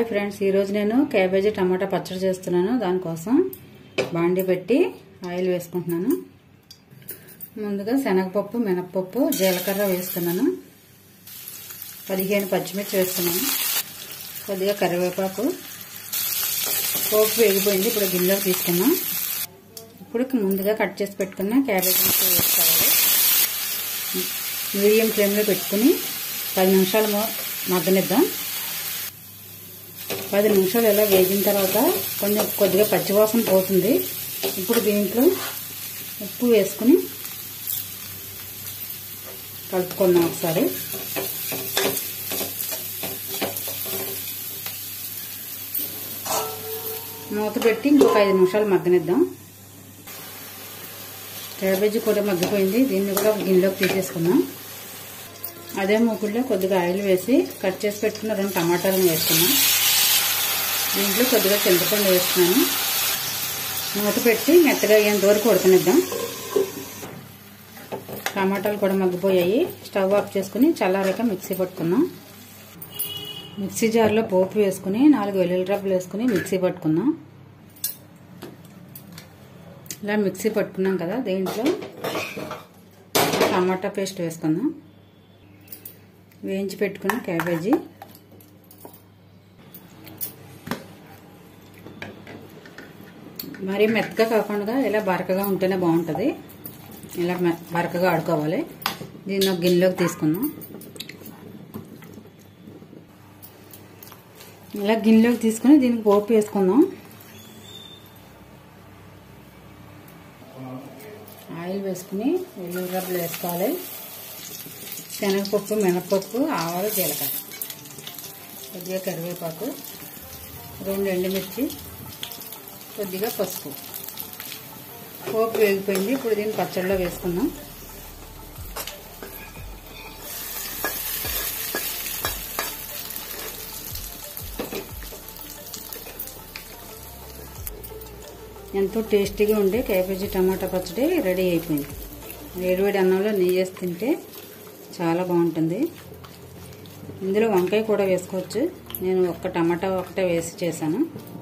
friends ఈరోజు నేను cabbage టమాటా పచ్చడి చేస్తున్నాను దానికోసం బాండి పెట్టి ఆయిల్ వేసుకుంటున్నాను ముందుగా శనగపప్పు మినప్పప్పు జీలకర్ర వేస్తున్నాను పదిహేను పచ్చిమిర్చి వేస్తున్నాను కొద్దిగా కరివేపాకు పోపు వేగిపోయింది ఇప్పుడు గిన్నెలోకి తీసుకున్నాం ఇప్పుడు ముందుగా కట్ చేసి పెట్టుకున్న క్యాబేజీ ముక్కలు వేసుకోవాలి మీడియం ఫ్లేమ్లో పెట్టుకుని పది నిమిషాలు మగ్గనిద్దాం పది నిమిషాలు ఇలా వేగిన తర్వాత కొంచెం కొద్దిగా పచ్చివాసన పోతుంది ఇప్పుడు దీంట్లో ఉప్పు వేసుకుని కలుపుకుందాం ఒకసారి మూత పెట్టి ఇంకొక ఐదు నిమిషాలు మగ్గనిద్దాం క్యాబేజీ కూడా మగ్గిపోయింది దీన్ని కూడా గిన్నెలోకి తీసేసుకుందాం అదే మూకుల్లో కొద్దిగా ఆయిల్ వేసి కట్ చేసి పెట్టుకున్న రెండు టమాటాలను వేసుకున్నాం దీంట్లో కొద్దిగా చింతపండు వేస్తున్నాను మూత పెట్టి మెత్తగా అయ్యేంత వరకు ఉడకనిద్దాం టమాటాలు కూడా మగ్గిపోయాయి స్టవ్ ఆఫ్ చేసుకుని చల్లారాక మిక్సీ పట్టుకున్నాం మిక్సీ జార్లో పోపు వేసుకుని నాలుగు వెల్లుల్లి రబ్బలు వేసుకుని మిక్సీ పట్టుకున్నాం ఇలా మిక్సీ పట్టుకున్నాం కదా దీంట్లో టమాటా పేస్ట్ వేసుకుందాం వేయించి పెట్టుకున్న క్యాబేజీ మరి మెత్తగా కాకుండా ఇలా బరకగా ఉంటేనే బాగుంటుంది ఇలా బరకగా ఆడుకోవాలి దీన్ని ఒక గిన్నెలోకి తీసుకుందాం ఇలా గిన్నెలోకి తీసుకుని దీనికి పోపు వేసుకుందాం ఆయిల్ వేసుకుని వెల్లుల్లి రబ్బలు వేసుకోవాలి శనగపప్పు మినపప్పు ఆవాలు జీలకర్ర కొద్దిగా కరివేపాకు రెండు ఎండుమిర్చి కొద్దిగా పసుపు పోపు వేగిపోయింది ఇప్పుడు దీన్ని పచ్చడిలో వేసుకుందాం ఎంతో టేస్టీగా ఉండే క్యాబేజీ టమాటా పచ్చడి రెడీ అయిపోయింది వేడివేడి అన్నంలో నెయ్యి వేసి తింటే చాలా బాగుంటుంది ఇందులో వంకాయ కూడా వేసుకోవచ్చు నేను ఒక్క టమాటా ఒకటే వేసి చేశాను